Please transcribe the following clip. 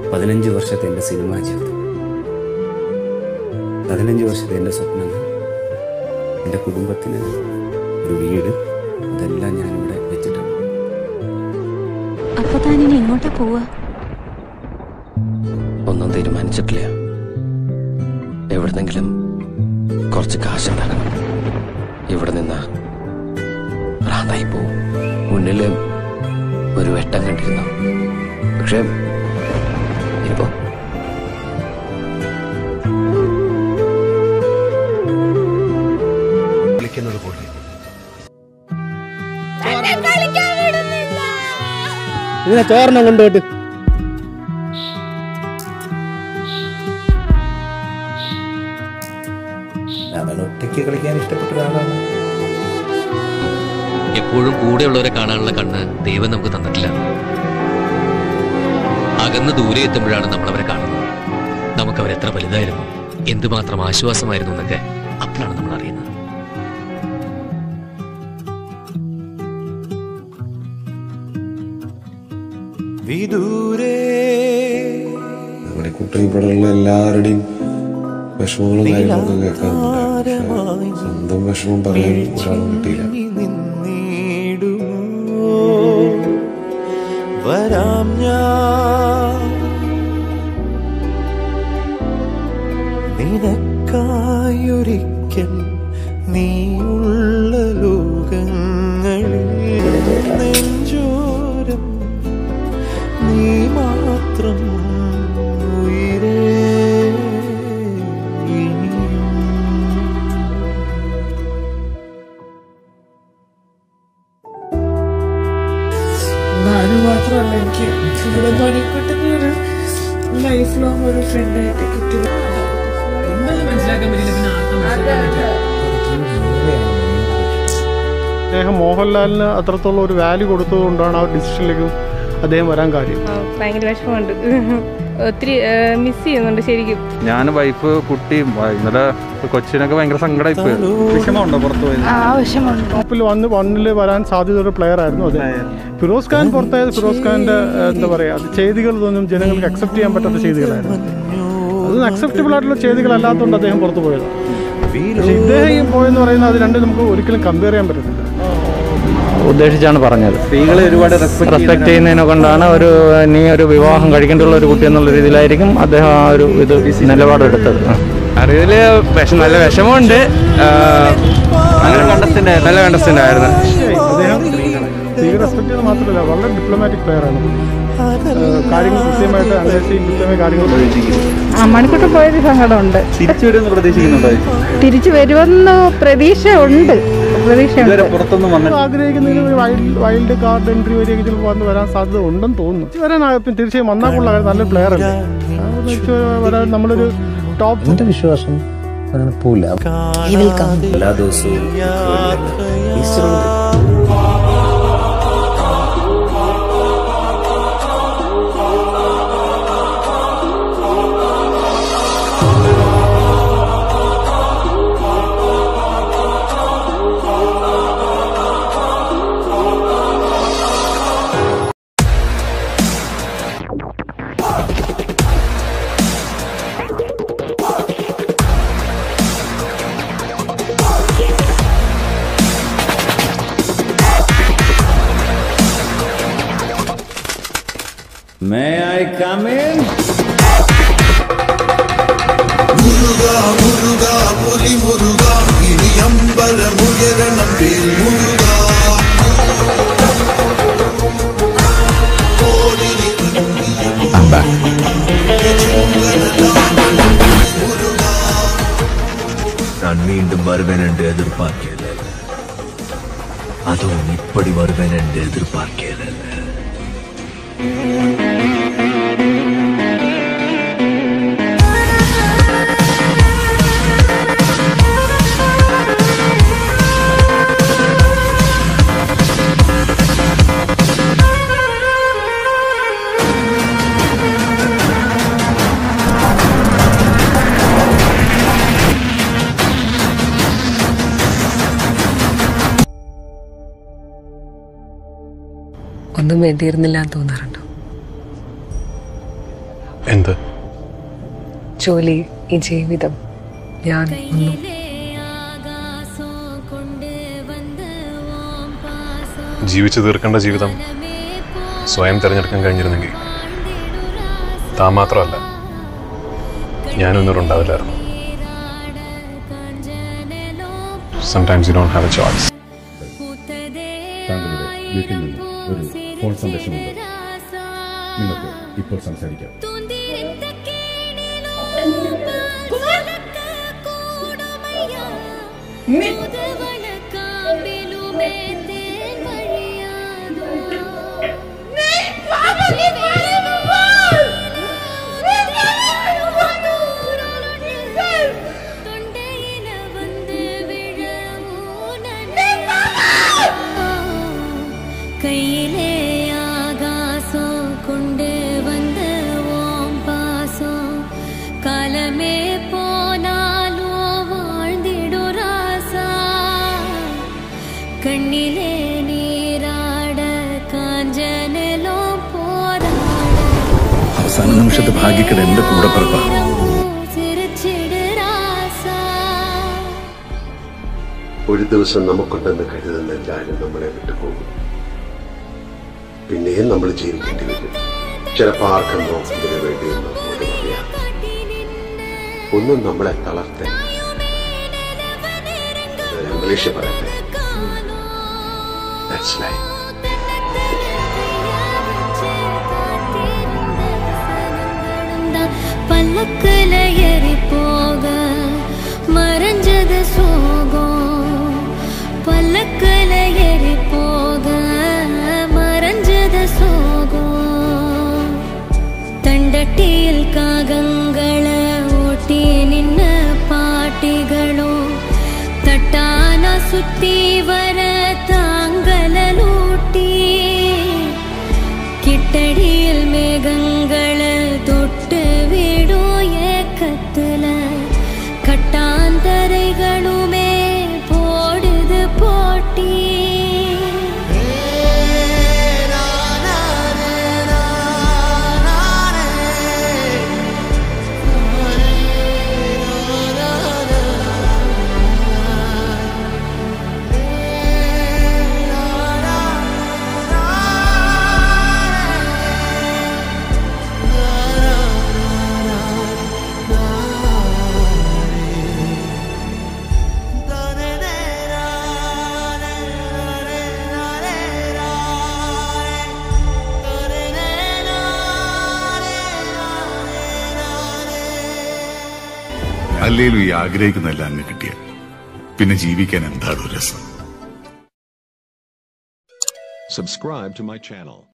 പതിനഞ്ച് വർഷത്തെ എൻ്റെ സിനിമാ ജീവിതം പതിനഞ്ച് വർഷത്തെ എൻ്റെ സ്വപ്നങ്ങൾ എൻ്റെ കുടുംബത്തിന് ഒരു വീട് അതെല്ലാം ഞാനിവിടെ വെച്ചിട്ടുണ്ട് അപ്പൊ താൻ ഇനി എങ്ങോട്ടാ പോവാ ഒന്നും തീരുമാനിച്ചിട്ടില്ല എവിടുന്നെങ്കിലും കുറച്ച് കാശുണ്ടാക്കണം ഇവിടെ നിന്ന് ഭ്രാന്തായി പോവും മുന്നിൽ ഒരു വെട്ടം കണ്ടിരുന്നു പക്ഷേ ഇനിയിപ്പോ വിളിക്കുന്നത് പോലെ ഇതിനെ ചോറിനെ കൊണ്ടുപോയിട്ട് അവൻ ഒറ്റയ്ക്ക് കളിക്കാൻ ഇഷ്ടപ്പെട്ട ഒരാളാണ് എപ്പോഴും കൂടെയുള്ളവരെ കാണാനുള്ള കണ്ണ് ദൈവം നമുക്ക് തന്നിട്ടില്ല അകന്ന് ദൂരെ എത്തുമ്പോഴാണ് നമ്മൾ അവരെ കാണുന്നത് നമുക്ക് അവരെത്ര വലുതായിരുന്നു എന്തുമാത്രം ആശ്വാസമായിരുന്നു എന്നൊക്കെ അപ്പോഴാണ് നമ്മൾ അറിയുന്നത് വിദൂരേ നമ്മുടെ കുട്ടി ഇവിടെയുള്ള എല്ലാവരുടെയും വിഷമങ്ങളും കാര്യങ്ങളൊക്കെ കേൾക്കാറുണ്ട് പക്ഷേ സ്വന്തം വിഷമം പറയാൻ ഒരാളും കിട്ടിയില്ല നിന്നിടുമോ വരാം ഞാൻ നിനക്കായൊരിക്കൽ നീയുള്ള ലോകങ്ങളിൽ നെഞ്ചോരം നീ മാത്രം ഉയരേ ഇനിയും ഞാനും മാത്രമല്ല എനിക്ക് ഇവിടെ മണിക്കുട്ടിന് ഒരു ലൈഫ് ലോങ് ഒരു ഫ്രണ്ടായിട്ട് കിട്ടി അദ്ദേഹം മോഹൻലാലിന് അത്രത്തോളം ഒരു വാല്യൂ കൊടുത്തതുകൊണ്ടാണ് ആ ഡിസിഷനിലേക്ക് അദ്ദേഹം വരാൻ കാര്യം ഭയങ്കര വിഷമമുണ്ട് ഒത്തിരി മിസ് ചെയ്യുന്നുണ്ട് ശരിക്കും ഞാൻ വൈഫ് കുട്ടി ഇന്നലെ കൊച്ചിനൊക്കെ ഭയങ്കര സങ്കടമായി വിഷമമുണ്ടോ പുറത്തു പോയി ആവശ്യമുണ്ട് ടോപ്പിൽ വന്ന് വണ്ണിൽ വരാൻ സാധ്യതയുള്ള പ്ലെയർ ആയിരുന്നു അത് ഫിറോസ് ഖാൻ പുറത്തായത് ഫിറോസ് ഖാന്റെ ഏഹ്, എന്താ പറയാ അത് ചെയ്തികളൊന്നും ജനങ്ങൾക്ക് അക്സെപ്റ്റ് ചെയ്യാൻ പറ്റാത്ത ചെയ്തികളായിരുന്നു അതൊന്നും അക്സെപ്റ്റബിൾ ആയിട്ടുള്ള ചെയ്തികളല്ലാത്തതുകൊണ്ട് അദ്ദേഹം പുറത്തു പോയത് പക്ഷേ ഇദ്ദേഹം ഈ പോയെന്ന് പറയുന്നത് അത് രണ്ടും നമുക്ക് ഒരിക്കലും കമ്പയർ ചെയ്യാൻ പറ്റത്തില്ല ഉദ്ദേശിച്ചാണ് പറഞ്ഞത് സ്ത്രീകളെ ഒരുപാട് റെസ്പെക്ട് ചെയ്യുന്നതിനെ കൊണ്ടാണ് ഒരു നീ ഒരു വിവാഹം കഴിക്കേണ്ടുള്ള ഒരു കുട്ടി എന്നുള്ള രീതിയിലായിരിക്കും അദ്ദേഹം ആ ഒരു ഇത് നിലപാടെടുത്തത് അറിവില് വിഷം നല്ല വിഷമമുണ്ട് അങ്ങനെ കണ്ടസ്റ്റന്റ് നല്ല കണ്ടസ്റ്റന്റ് ആയിരുന്നു അദ്ദേഹം സ്ത്രീ റെസ്പെക്ട് ചെയ്യുന്നത് മാത്രമല്ല വളരെ ഡിപ്ലോമാറ്റിക് പ്ലെയർ ആണ് ഏഹ്, കാര്യങ്ങൾ കൃത്യമായിട്ട് അന്വേഷിച്ച് കൃത്യമായ കാര്യങ്ങൾ മണിക്കുട്ടി പോയത് സങ്കടമുണ്ട് തിരിച്ചു വരുമെന്ന് പ്രതീക്ഷിക്കുന്നുണ്ടോ തിരിച്ചു വരുമെന്ന് പ്രതീക്ഷ ഉണ്ട് പ്രതീക്ഷ ഇതുവരെ പുറത്തൊന്നും വന്നിട്ട് ആഗ്രഹിക്കുന്നതിന് ഒരു വൈൽഡ് വൈൽഡ് കാർഡ് എൻട്രി വരെയൊക്കെ ചിലപ്പോൾ വന്ന് വരാൻ സാധ്യത ഉണ്ടെന്ന് തോന്നുന്നു തിരിച്ച് വരാൻ ആ- പിന്നെ തീർച്ചയായും വന്നാൽ കൊള്ള നല്ലൊരു പ്ലെയർ അല്ലേ ആ, തിരിച്ച് വരാൻ നമ്മളൊരു ടോപ്പ് എൻ്റെ വിശ്വാസം അങ്ങനെ പോവില്ല എല്ലാ ദിവസവും ഈസ്റ്ററുണ്ട് May I come in? நான் மீண்டும் வருவேன் என்று எதிர்பார்க்கிறேன் அதுவும் இப்படி வருவேன் என்று எதிர்பார்க்கிறேன் ഒന്നും വേണ്ടിയിരുന്നില്ല എന്ന് തോന്നാറുണ്ടോ എന്ത് ജോലി ഈ ജീവിതം ഞാൻ ഒന്നും ജീവിച്ചു തീർക്കേണ്ട ജീവിതം സ്വയം തിരഞ്ഞെടുക്കാൻ കഴിഞ്ഞിരുന്നെങ്കിൽ താൻ മാത്രമല്ല ഞാനും ഇന്നോട് ഉണ്ടാവില്ലായിരുന്നു sometimes you don't have a choice താങ്കളുടെ വീട്ടിൽ നിന്ന് ഒരു ഫോൺ സന്ദേശമുണ്ട് നിങ്ങൾക്ക് ഇപ്പോൾ സംസാരിക്കാം கையிலே ஆகாசம் கொண்டு வந்த ஓம் பாசம் காலமே போனாலும் வாழ்ந்திடு ராசா கண்ணிலே நீராட കാഞ്ചനലോ പോരാ അവസാന നിമിഷത്തെ ഭാഗ്യക്കട എന്റെ കൂടെ പിറപ്പാ ചിരിച്ചിട് രാസാ ഒരു ദിവസം നമുക്കുണ്ടെന്ന് കരുതുന്ന എല്ലാവരും നമ്മളെ വിട്ടുപോകും പിന്നെയും നമ്മൾ ജീവിക്കേണ്ടി വരും ചിലപ്പോൾ ആർക്കെന്നോ ഇതിനു വേണ്ടിയൊന്നും അങ്ങോട്ട് പറയാം ഒന്നും നമ്മളെ തളർത്ത ഇംഗ്ലീഷ് പറയട്ടെ That's life. பல்லக்குல ஏறி போக மறைஞ்சது சோகம் பல்லக்குல ஏறி போக மறைஞ்சது சோகம் தண்டட்டியில் காகங்களை ஓட்டி நின்ன பாட்டிகளும் தட்டான சுத்தி வர தாங்கலூட்டி கிட்டடியில் மேகங்களை தொட்டு விடும் ஏக்கத்துல கட்டாந்தரைகளுமே போடுது போட்டி അല്ലേലും ഈ ആഗ്രഹിക്കുന്നതെല്ലാം അങ്ങ് കിട്ടിയ പിന്നെ ജീവിക്കാൻ എന്താണ് രസം Subscribe to my channel.